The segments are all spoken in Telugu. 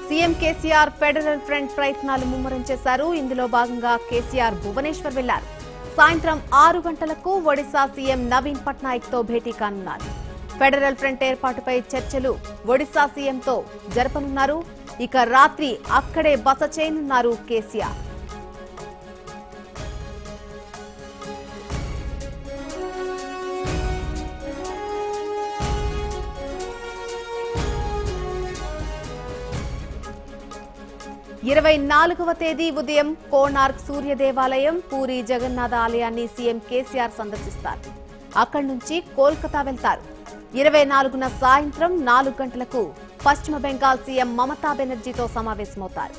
సీఎం కేసీఆర్ ఫెడరల్ ఫ్రంట్ ప్రయత్నాలు ముమ్మరం చేశారు ఇందులో భాగంగా కేసీఆర్ భువనేశ్వర్ వెళ్లారు సాయంత్రం ఆరు గంటలకు ఒడిశా సీఎం నవీన్ పట్నాయక్ తో భేటీ కానున్నారు ఫెడరల్ ఫ్రంట్ ఏర్పాటుపై చర్చలు ఒడిశా సీఎంతో జరపనున్నారు ఇక రాత్రి అక్కడే బస చేయనున్నారు కేసీఆర్ ఇరవై నాలుగవ తేదీ ఉదయం కోనార్క్ సూర్య దేవాలయం పూరి జగన్నాథ ఆలయాన్ని సీఎం కేసీఆర్ సందర్శిస్తారు అక్కడి నుంచి కోల్కతా వెళ్తారు ఇరవై నాలుగున సాయంత్రం నాలుగు గంటలకు పశ్చిమ బెంగాల్ సీఎం మమతా బెనర్జీతో సమావేశమవుతారు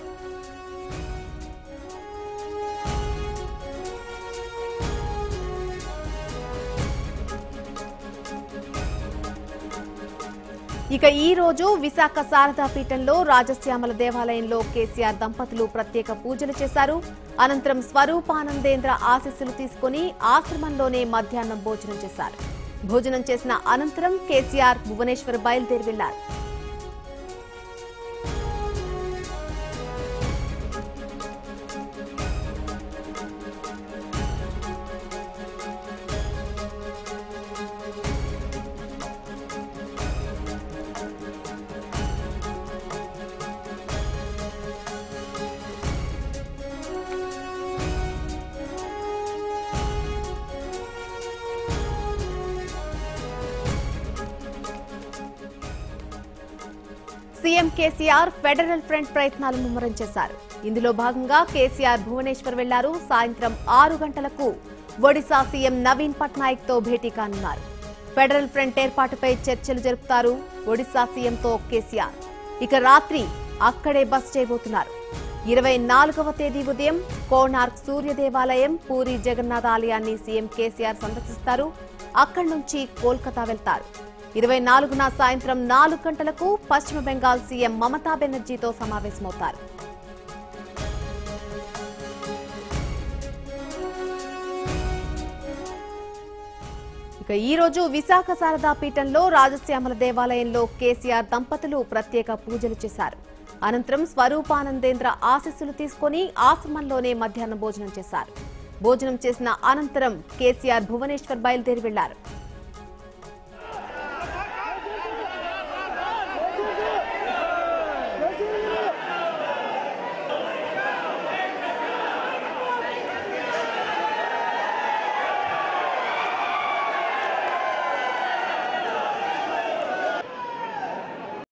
ఇక ఈ రోజు విశాఖ శారదా పీఠంలో రాజశ్యామల దేవాలయంలో కేసీఆర్ దంపతులు ప్రత్యేక పూజలు చేశారు అనంతరం స్వరూపానందేంద్ర ఆశీస్సులు తీసుకుని ఆశ్రమంలోనే మధ్యాహ్నం భోజనం చేశారు భోజనం చేసిన అనంతరం కేసీఆర్ భువనేశ్వర్ బయలుదేరి వెళ్లారు సీఎం కేసీఆర్ ఫెడరల్ ఫ్రంట్ ప్రయత్నాలు ముమ్మరం చేశారు ఇందులో భాగంగా కేసీఆర్ భువనేశ్వర్ వెళ్లారు సాయంత్రం ఆరు గంటలకు ఒడిశా సీఎం నవీన్ పట్నాయక్ తో భేటీ కానున్నారు ఫెడరల్ ఫ్రంట్ ఏర్పాటుపై చర్చలు జరుపుతారు ఒడిశా సీఎంతో కేసీఆర్ ఇక రాత్రి అక్కడే బస చేయబోతున్నారు ఇరవై నాలుగవ తేదీ ఉదయం కోనార్క్ సూర్య దేవాలయం పూరి జగన్నాథ ఆలయాన్ని సీఎం కేసీఆర్ సందర్శిస్తారు అక్కడి నుంచి కోల్కతా వెళ్తారు ఇరవై నాలుగున సాయంత్రం నాలుగు గంటలకు పశ్చిమ బెంగాల్ సీఎం మమతా బెనర్జీతో సమావేశమవుతారు ఇక ఈ రోజు విశాఖ శారదా పీఠంలో రాజశ్యామల దేవాలయంలో కేసీఆర్ దంపతులు ప్రత్యేక పూజలు చేశారు అనంతరం స్వరూపానందేంద్ర ఆశీస్సులు తీసుకుని ఆశ్రమంలోనే మధ్యాహ్నం భోజనం చేశారు భోజనం చేసిన అనంతరం కేసీఆర్ భువనేశ్వర్ బయలుదేరి వెళ్లారు